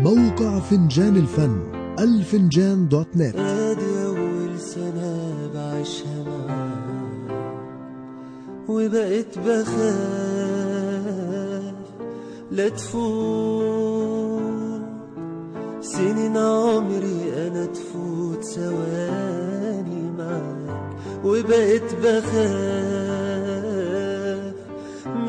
موقع فنجان الفن الفنجان دوت نت ادي اول سنة بعيشها معاك وبقيت بخاف لا تفوت سنين عمري انا تفوت ثواني معاك وبقيت بخاف من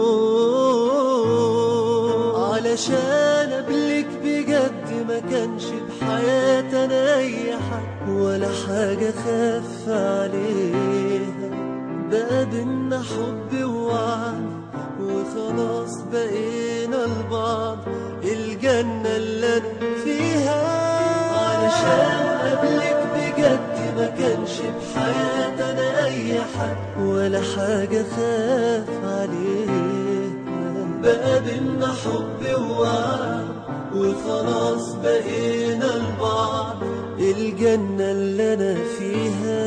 الموت علشان قبلك بجد ما كانش بحياتي انا اي حد ولا حاجة خاف عليها بقى بينا حب ووعد وخلاص بقينا لبعض الجنة اللي انا فيها علشان قبلك بجد ما كانش بحياتي انا اي حد ولا حاجة خاف عليها بقى بينا حب ووعد وخلاص بقينا لبعض الجنة اللي أنا فيها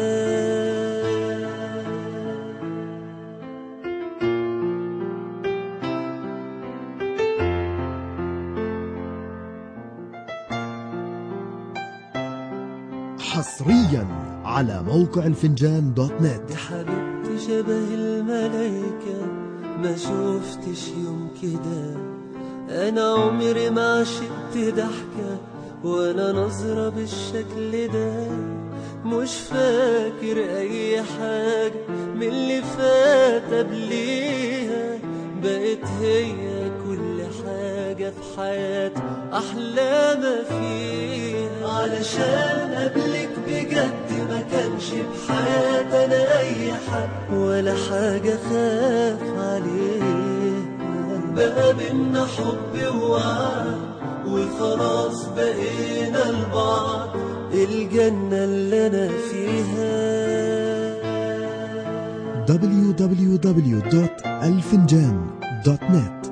حصريا على موقع الفنجان دوت نت دي حبيبتي شبه الملايكة ما شفتش يوم كده أنا عمري ما عشقت ضحكة ولا نظرة بالشكل ده مش فاكر أي حاجة من اللي فات قبليها بقت هي كل حاجة في حياتي أحلى ما فيها علشان قبلك بجد ما كانش بحياتي أنا أي حد ولا حاجة خاف عليه بقى بينا حب ووعد وخلاص بقينا لبعض الجنة اللي أنا فيها www.الفنجان.net